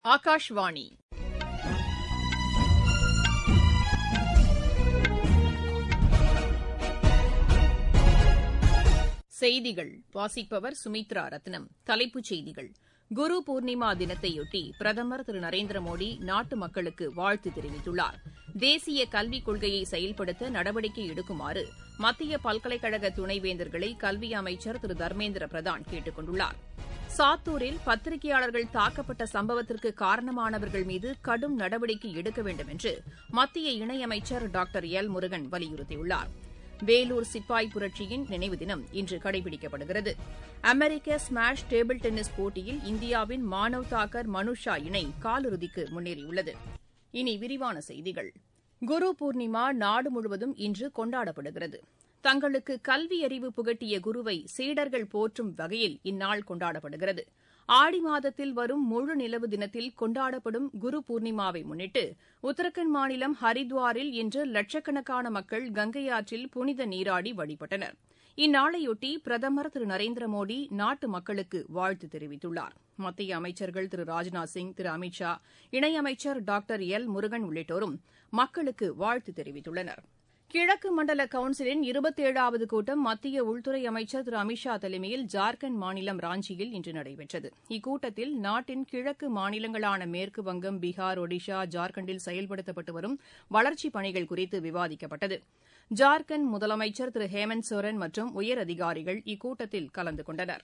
ஆகாஷ்வாணி செய்திகள் வாசிப்பவர் சுமித்ரா ரத்னம் தலைப்புச் செய்திகள் குரு பூர்ணிமா தினத்தையொட்டி பிரதமர் திரு நரேந்திர மோடி நாட்டு மக்களுக்கு வாழ்த்து தெரிவித்துள்ளார் தேசிய கல்விக் கொள்கையை செயல்படுத்த நடவடிக்கை எடுக்குமாறு மத்திய பல்கலைக்கழக துணைவேந்தர்களை கல்வி அமைச்சர் திரு தர்மேந்திர பிரதான் கேட்டுக் கொண்டுள்ளார் சாத்தூரில் பத்திரிகையாளர்கள் தாக்கப்பட்ட சம்பவத்திற்கு காரணமானவர்கள் மீது கடும் நடவடிக்கை எடுக்க வேண்டும் என்று மத்திய இணையமைச்சர் டாக்டர் எல் முருகன் வலியுறுத்தியுள்ளார் வேலூர் சிப்பாய் புரட்சியின் நினைவு தினம் இன்று கடைபிடிக்கப்படுகிறது அமெரிக்க ஸ்மாஷ் டேபிள் டென்னிஸ் போட்டியில் இந்தியாவின் மானவ் தாக்கர் மனுஷா இணை காலிறுதிக்கு முன்னேறியுள்ளது இனி விரிவான செய்திகள் குரு பூர்ணிமா நாடு முழுவதும் இன்று கொண்டாடப்படுகிறது தங்களுக்கு கல்வி அறிவு புகட்டிய குருவை சீடர்கள் போற்றும் வகையில் இந்நாள் கொண்டாடப்படுகிறது ஆடி மாதத்தில் வரும் முழு நிலவு தினத்தில் கொண்டாடப்படும் குரு பூர்ணிமாவை முன்னிட்டு உத்தரகண்ட் மாநிலம் ஹரித்வாரில் இன்று லட்சக்கணக்கான மக்கள் கங்கை ஆற்றில் புனித நீராடி வழிபட்டனர் இந்நாளையொட்டி பிரதமர் திரு நரேந்திர மோடி நாட்டு மக்களுக்கு வாழ்த்து தெரிவித்துள்ளார் மத்திய அமைச்சர்கள் திரு ராஜ்நாத் சிங் திரு அமித் ஷா இணையமைச்சர் டாக்டர் எல் முருகன் உள்ளிட்டோரும் மக்களுக்கு வாழ்த்து தெரிவித்துள்ளனா் கிழக்கு மண்டல கவுன்சிலின் இருபத்தேழாவது கூட்டம் மத்திய உள்துறை அமைச்சர் திரு அமித் ஷா தலைமையில் ஜார்க்கண்ட் மாநிலம் ராஞ்சியில் இன்று நடைபெற்றது இக்கூட்டத்தில் நாட்டின் கிழக்கு மாநிலங்களான மேற்கு வங்கம் பீகார் ஒடிஷா ஜார்க்கண்டில் செயல்படுத்தப்பட்டு வரும் வளர்ச்சிப் பணிகள் குறித்து விவாதிக்கப்பட்டது ஜார்க்கண்ட் முதலமைச்சர் திரு ஹேமந்த் சோரன் மற்றும் உயரதிகாரிகள் இக்கூட்டத்தில் கலந்து கொண்டனா்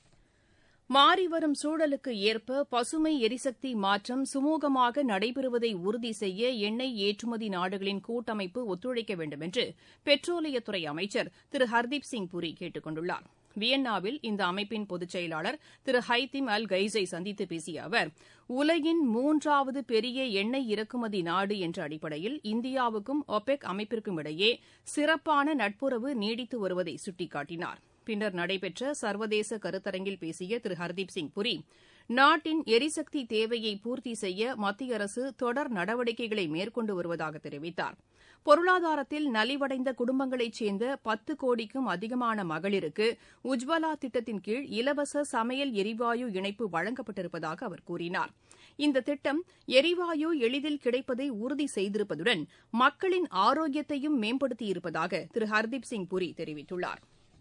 மாறிவரும் சூழலுக்கு ஏற்ப பசுமை எரிசக்தி மாற்றம் சுமூகமாக நடைபெறுவதை உறுதி செய்ய எண்ணெய் ஏற்றுமதி நாடுகளின் கூட்டமைப்பு ஒத்துழைக்க வேண்டும் என்று பெட்ரோலியத்துறை அமைச்சர் திரு ஹர்தீப் சிங் புரி கேட்டுக் கொண்டுள்ளார் வியன்னாவில் இந்த அமைப்பின் பொதுச் செயலாளர் திரு ஹைத்திம் அல் கைஸை சந்தித்து பேசிய அவர் உலகின் மூன்றாவது பெரிய எண்ணெய் இறக்குமதி நாடு என்ற அடிப்படையில் இந்தியாவுக்கும் ஒபெக் அமைப்பிற்கும் இடையே சிறப்பான நட்புறவு நீடித்து வருவதை சுட்டிக்காட்டினார் பின்னர் நடைபெற்ற சர்வதேச கருத்தரங்கில் பேசிய திரு ஹர்தீப் சிங் புரி நாட்டின் எரிசக்தி தேவையை பூர்த்தி செய்ய மத்திய அரசு தொடர் நடவடிக்கைகளை மேற்கொண்டு வருவதாக தெரிவித்தார் பொருளாதாரத்தில் நலிவடைந்த குடும்பங்களைச் சேர்ந்த பத்து கோடிக்கும் அதிகமான மகளிருக்கு உஜ்வாலா திட்டத்தின் கீழ் இலவச சமையல் எரிவாயு இணைப்பு வழங்கப்பட்டிருப்பதாக அவர் கூறினார் இந்த திட்டம் எரிவாயு எளிதில் கிடைப்பதை உறுதி செய்திருப்பதுடன் மக்களின் ஆரோக்கியத்தையும் மேம்படுத்தியிருப்பதாக திரு ஹர்தீப் சிங் புரி தெரிவித்துள்ளாா்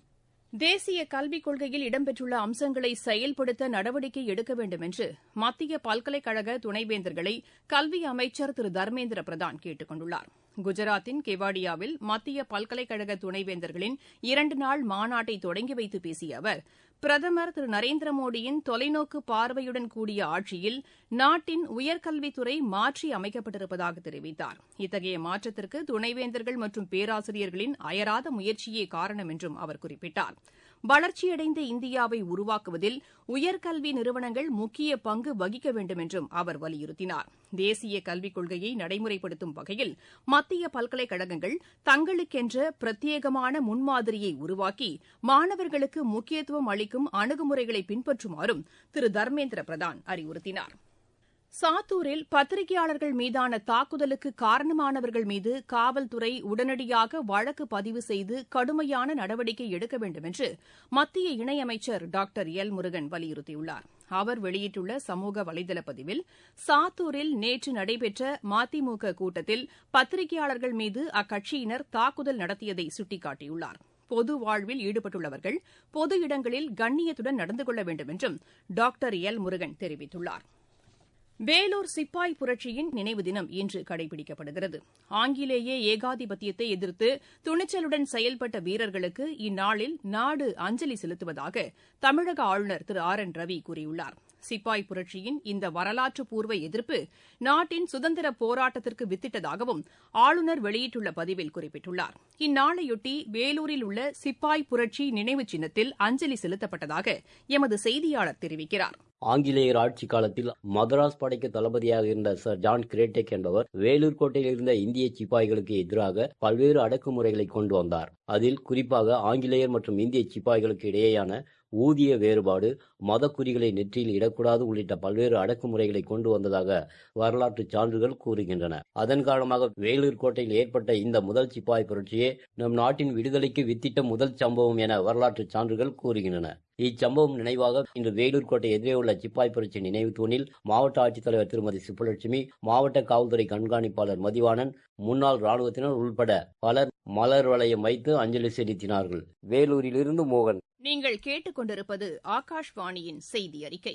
தேசிய கல்விக் கொள்கையில் இடம்பெற்றுள்ள அம்சங்களை செயல்படுத்த நடவடிக்கை எடுக்க வேண்டும் என்று மத்திய பல்கலைக்கழக துணைவேந்தர்களை கல்வி அமைச்சர் திரு தர்மேந்திர பிரதான் கேட்டுக் கொண்டுள்ளார் குஜராத்தின் கெவாடியாவில் மத்திய பல்கலைக்கழக துணைவேந்தர்களின் இரண்டு நாள் மாநாட்டை தொடங்கி வைத்து பேசிய அவர் பிரதமர் திரு நரேந்திர மோடியின் தொலைநோக்கு பார்வையுடன் கூடிய ஆட்சியில் நாட்டின் உயர்கல்வித்துறை மாற்றி அமைக்கப்பட்டிருப்பதாக தெரிவித்தார் இத்தகைய மாற்றத்திற்கு துணைவேந்தர்கள் மற்றும் பேராசிரியர்களின் அயராத முயற்சியே காரணம் என்றும் அவர் குறிப்பிட்டார் வளர்ச்சியடைந்த இந்தியாவை உருவாக்குவதில் உயர்கல்வி நிறுவனங்கள் முக்கிய பங்கு வகிக்க வேண்டும் என்றும் அவர் வலியுறுத்தினார் தேசிய கல்விக் கொள்கையை நடைமுறைப்படுத்தும் வகையில் மத்திய பல்கலைக்கழகங்கள் தங்களுக்கென்ற பிரத்யேகமான முன்மாதிரியை உருவாக்கி மாணவர்களுக்கு முக்கியத்துவம் அளிக்கும் அணுகுமுறைகளை பின்பற்றுமாறும் திரு தர்மேந்திர பிரதான் அறிவுறுத்தினார் சாத்தூரில் பத்திரிகையாளர்கள் மீதான தாக்குதலுக்கு காரணமானவர்கள் மீது காவல்துறை உடனடியாக வழக்கு பதிவு செய்து கடுமையான நடவடிக்கை எடுக்க வேண்டும் என்று மத்திய இணையமைச்சர் டாக்டர் எல் முருகன் வலியுறுத்தியுள்ளார் அவர் வெளியிட்டுள்ள சமூக வலைதள பதிவில் சாத்தூரில் நேற்று நடைபெற்ற மதிமுக கூட்டத்தில் பத்திரிகையாளர்கள் மீது அக்கட்சியினர் தாக்குதல் நடத்தியதை சுட்டிக்காட்டியுள்ளார் பொது வாழ்வில் ஈடுபட்டுள்ளவர்கள் பொது இடங்களில் கண்ணியத்துடன் நடந்து கொள்ள வேண்டும் என்றும் டாக்டர் எல் முருகன் தெரிவித்துள்ளார் வேலூர் சிப்பாய் புரட்சியின் நினைவு தினம் இன்று கடைபிடிக்கப்படுகிறது ஆங்கிலேய ஏகாதிபத்தியத்தை எதிர்த்து துணிச்சலுடன் செயல்பட்ட வீரர்களுக்கு இந்நாளில் நாடு அஞ்சலி செலுத்துவதாக தமிழக ஆளுநர் திரு ஆர் என் ரவி கூறியுள்ளார் சிப்பாய் புரட்சியின் இந்த வரலாற்று பூர்வ எதிர்ப்பு நாட்டின் சுதந்திர போராட்டத்திற்கு வித்திட்டதாகவும் ஆளுநர் வெளியிட்டுள்ள பதிவில் குறிப்பிட்டுள்ளார் இந்நாளையொட்டி வேலூரில் உள்ள சிப்பாய் புரட்சி நினைவு சின்னத்தில் அஞ்சலி செலுத்தப்பட்டதாக எமது செய்தியாளர் தெரிவிக்கிறார் ஆங்கிலேயர் ஆட்சி காலத்தில் மதராஸ் படைக்கு தளபதியாக இருந்த சர் ஜான் கிரேட்டெக் என்பவர் வேலூர் கோட்டையில் இருந்த இந்திய சிப்பாய்களுக்கு எதிராக பல்வேறு அடக்குமுறைகளை கொண்டு வந்தார் அதில் குறிப்பாக ஆங்கிலேயர் மற்றும் இந்திய சிப்பாய்களுக்கு இடையேயான ஊதிய வேறுபாடு மதக்குறிகளை நெற்றியில் இடக்கூடாது உள்ளிட்ட பல்வேறு அடக்குமுறைகளை கொண்டு வந்ததாக வரலாற்று சான்றுகள் கூறுகின்றன அதன் காரணமாக வேலூர் கோட்டையில் ஏற்பட்ட இந்த முதல் சிப்பாய் புரட்சியே நம் நாட்டின் விடுதலைக்கு வித்திட்ட முதல் சம்பவம் என வரலாற்று சான்றுகள் கூறுகின்றன இச்சம்பவம் நினைவாக இன்று வேலூர் கோட்டை எதிரே உள்ள சிப்பாய் புரட்சி நினைவு தூணில் மாவட்ட ஆட்சித்தலைவர் திருமதி சுப்புலட்சுமி மாவட்ட காவல்துறை கண்காணிப்பாளர் மதிவாணன் முன்னாள் ராணுவத்தினர் உள்பட பலர் மலர் வளையம் வைத்து அஞ்சலி செலுத்தினார்கள் வேலூரிலிருந்து மோகன் நீங்கள் கேட்டுக்கொண்டிருப்பது ஆகாஷ்வாணியின் செய்தி அறிக்கை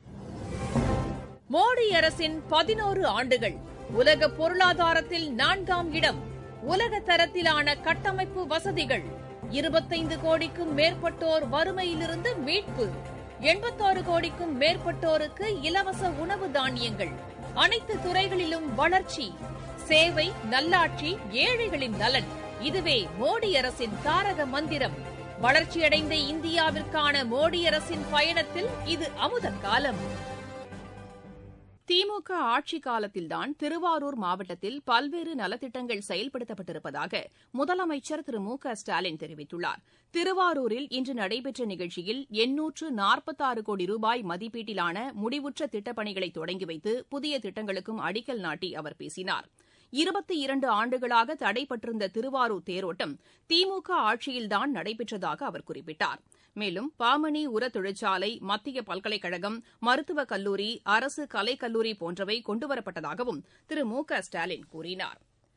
மோடி அரசின் பதினோரு ஆண்டுகள் உலக பொருளாதாரத்தில் நான்காம் இடம் உலக தரத்திலான கட்டமைப்பு வசதிகள் இருபத்தைந்து கோடிக்கும் மேற்பட்டோர் வறுமையிலிருந்து மீட்பு எண்பத்தாறு கோடிக்கும் மேற்பட்டோருக்கு இலவச உணவு தானியங்கள் அனைத்து துறைகளிலும் வளர்ச்சி சேவை நல்லாட்சி ஏழைகளின் நலன் இதுவே மோடி அரசின் தாரக மந்திரம் வளர்ச்சியடைந்த இந்தியாவிற்கான மோடி அரசின் பயணத்தில் இது அமுத காலம் திமுக ஆட்சி காலத்தில்தான் திருவாரூர் மாவட்டத்தில் பல்வேறு நலத்திட்டங்கள் செயல்படுத்தப்பட்டிருப்பதாக முதலமைச்சர் திரு மு க ஸ்டாலின் தெரிவித்துள்ளார் திருவாரூரில் இன்று நடைபெற்ற நிகழ்ச்சியில் எண்ணூற்று நாற்பத்தாறு கோடி ரூபாய் மதிப்பீட்டிலான முடிவுற்ற திட்டப்பணிகளை தொடங்கி வைத்து புதிய திட்டங்களுக்கும் அடிக்கல் நாட்டி அவர் பேசினார் இருபத்தி இரண்டு ஆண்டுகளாக தடைபட்டிருந்த திருவாரூர் தேரோட்டம் திமுக ஆட்சியில்தான் நடைபெற்றதாக அவர் குறிப்பிட்டார் மேலும் பாமணி உர தொழிற்சாலை மத்திய பல்கலைக்கழகம் மருத்துவக் கல்லூரி அரசு கலைக்கல்லூரி போன்றவை கொண்டுவரப்பட்டதாகவும் திரு மு க ஸ்டாலின் கூறினார்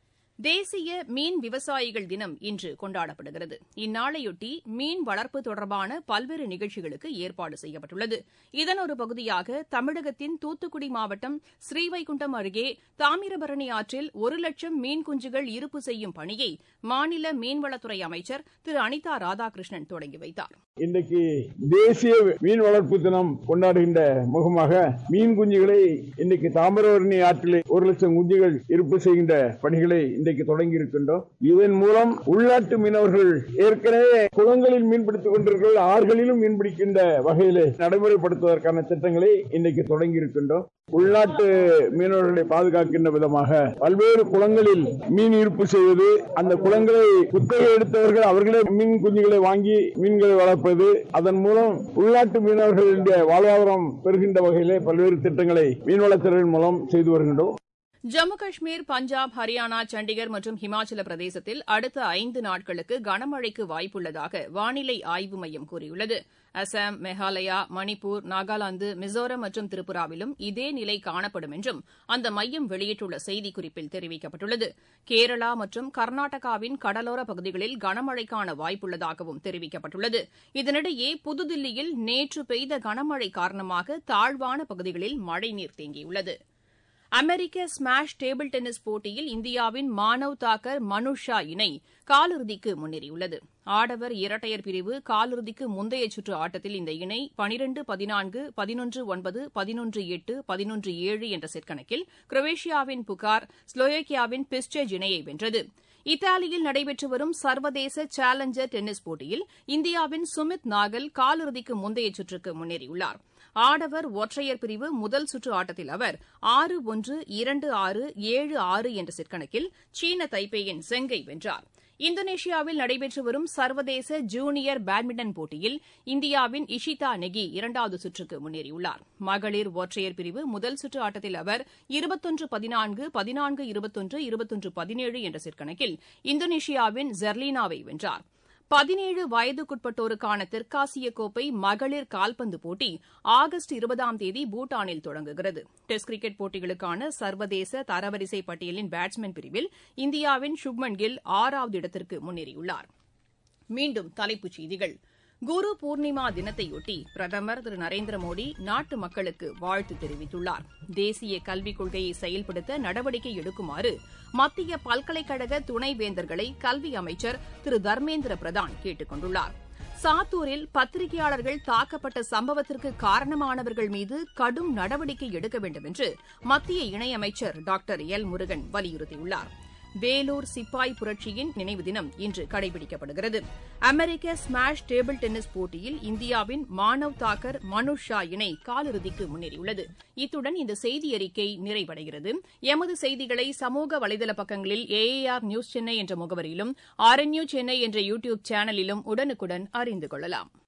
தேசிய மீன் விவசாயிகள் தினம் இன்று கொண்டாடப்படுகிறது இந்நாளையொட்டி மீன் வளர்ப்பு தொடர்பான பல்வேறு நிகழ்ச்சிகளுக்கு ஏற்பாடு செய்யப்பட்டுள்ளது இதன் ஒரு பகுதியாக தமிழகத்தின் தூத்துக்குடி மாவட்டம் ஸ்ரீவைகுண்டம் அருகே தாமிரபரணி ஆற்றில் ஒரு லட்சம் மீன் குஞ்சுகள் இருப்பு செய்யும் பணியை மாநில மீன்வளத்துறை அமைச்சர் திரு அனிதா ராதாகிருஷ்ணன் தொடங்கி வைத்தார் இன்றைக்கு தேசிய மீன் வளர்ப்பு தினம் கொண்டாடுகின்ற முகமாக மீன் குஞ்சுகளை இன்றைக்கு தாமிரபரணி ஆற்றிலே ஒரு லட்சம் குஞ்சுகள் இருப்பு செய்கின்ற பணிகளை இன்றைக்கு தொடங்கி இருக்கின்றோம் இதன் மூலம் உள்நாட்டு மீனவர்கள் ஏற்கனவே குளங்களில் மீன்பிடித்துக் கொண்டிருக்கிற ஆறுகளிலும் மீன்பிடிக்கின்ற வகையிலே நடைமுறைப்படுத்துவதற்கான திட்டங்களை இன்றைக்கு தொடங்கி இருக்கின்றோம் உள்நாட்டு மீனவர்களை பாதுகாக்கின்ற விதமாக பல்வேறு குளங்களில் மீன் இருப்பு செய்வது அந்த குளங்களை குத்தகை எடுத்தவர்கள் அவர்களே மீன் குஞ்சுகளை வாங்கி மீன்களை வளர்ப்பது அதன் மூலம் உள்நாட்டு மீனவர்களுடைய வாழ்வாதாரம் பெறுகின்ற வகையிலே பல்வேறு திட்டங்களை மீன்வளத்துறையின் மூலம் செய்து வருகின்றோம் ஜம்மு காஷ்மீர் பஞ்சாப் ஹரியானா சண்டிகர் மற்றும் ஹிமாச்சல பிரதேசத்தில் அடுத்த ஐந்து நாட்களுக்கு கனமழைக்கு வாய்ப்புள்ளதாக வானிலை ஆய்வு மையம் கூறியுள்ளது அசாம் மேகாலயா மணிப்பூர் நாகாலாந்து மிசோரம் மற்றும் திரிபுராவிலும் இதே நிலை காணப்படும் என்றும் அந்த மையம் வெளியிட்டுள்ள செய்திக்குறிப்பில் தெரிவிக்கப்பட்டுள்ளது கேரளா மற்றும் கர்நாடகாவின் கடலோர பகுதிகளில் கனமழைக்கான வாய்ப்புள்ளதாகவும் தெரிவிக்கப்பட்டுள்ளது இதனிடையே புதுதில்லியில் நேற்று பெய்த கனமழை காரணமாக தாழ்வான பகுதிகளில் மழைநீர் தேங்கியுள்ளது அமெரிக்க ஸ்மாஷ் டேபிள் டென்னிஸ் போட்டியில் இந்தியாவின் மானவ் தாக்கர் மனுஷா இணை காலிறுதிக்கு முன்னேறியுள்ளது ஆடவர் இரட்டையர் பிரிவு காலிறுதிக்கு முந்தைய சுற்று ஆட்டத்தில் இந்த இணை பனிரெண்டு பதினான்கு பதினொன்று ஒன்பது பதினொன்று எட்டு பதினொன்று ஏழு என்ற செட் கணக்கில் குரோவேஷியாவின் புகார் ஸ்லோவேக்கியாவின் பிஸ்டேஜ் இணையை வென்றது இத்தாலியில் நடைபெற்று வரும் சர்வதேச சேலஞ்சர் டென்னிஸ் போட்டியில் இந்தியாவின் சுமித் நாகல் காலிறுதிக்கு முந்தைய சுற்றுக்கு முன்னேறியுள்ளார் ஆடவர் ஒற்றையர் பிரிவு முதல் சுற்று ஆட்டத்தில் அவர் ஆறு ஒன்று இரண்டு ஆறு ஏழு ஆறு என்ற செட் கணக்கில் சீன தைப்பேயின் செங்கை வென்றார் இந்தோனேஷியாவில் நடைபெற்று வரும் சர்வதேச ஜூனியர் பேட்மிண்டன் போட்டியில் இந்தியாவின் இஷிதா நெகி இரண்டாவது சுற்றுக்கு முன்னேறியுள்ளார் மகளிர் ஒற்றையர் பிரிவு முதல் சுற்று ஆட்டத்தில் அவர் இருபத்தொன்று பதினான்கு பதினான்கு இருபத்தொன்று இருபத்தொன்று பதினேழு என்ற செட் கணக்கில் இந்தோனேஷியாவின் ஜெர்லினாவை வென்றார் பதினேழு வயதுக்குட்பட்டோருக்கான தெற்காசிய கோப்பை மகளிர் கால்பந்து போட்டி ஆகஸ்ட் இருபதாம் தேதி பூட்டானில் தொடங்குகிறது டெஸ்ட் கிரிக்கெட் போட்டிகளுக்கான சர்வதேச தரவரிசை பட்டியலின் பேட்ஸ்மேன் பிரிவில் இந்தியாவின் சுப்மன் கில் ஆறாவது இடத்திற்கு முன்னேறியுள்ளார் மீண்டும் தலைப்புச் செய்திகள் குரு பூர்ணிமா தினத்தையொட்டி பிரதமர் திரு நரேந்திர மோடி நாட்டு மக்களுக்கு வாழ்த்து தெரிவித்துள்ளார் தேசிய கல்விக் கொள்கையை செயல்படுத்த நடவடிக்கை எடுக்குமாறு மத்திய பல்கலைக்கழக துணைவேந்தர்களை கல்வி அமைச்சர் திரு தர்மேந்திர பிரதான் கேட்டுக் கொண்டுள்ளார் சாத்தூரில் பத்திரிகையாளர்கள் தாக்கப்பட்ட சம்பவத்திற்கு காரணமானவர்கள் மீது கடும் நடவடிக்கை எடுக்க வேண்டும் என்று மத்திய இணையமைச்சர் டாக்டர் எல் முருகன் வலியுறுத்தியுள்ளார் வேலூர் சிப்பாய் புரட்சியின் நினைவு தினம் இன்று கடைபிடிக்கப்படுகிறது அமெரிக்க ஸ்மாஷ் டேபிள் டென்னிஸ் போட்டியில் இந்தியாவின் மானவ் தாக்கர் மனுஷ் ஷா இணை காலிறுதிக்கு முன்னேறியுள்ளது இத்துடன் இந்த செய்தி அறிக்கை நிறைவடைகிறது எமது செய்திகளை சமூக வலைதள பக்கங்களில் ஏஏஆர் நியூஸ் சென்னை என்ற முகவரியிலும் ஆர்என்யூ சென்னை என்ற யூ டியூப் சேனலிலும் உடனுக்குடன் அறிந்து கொள்ளலாம்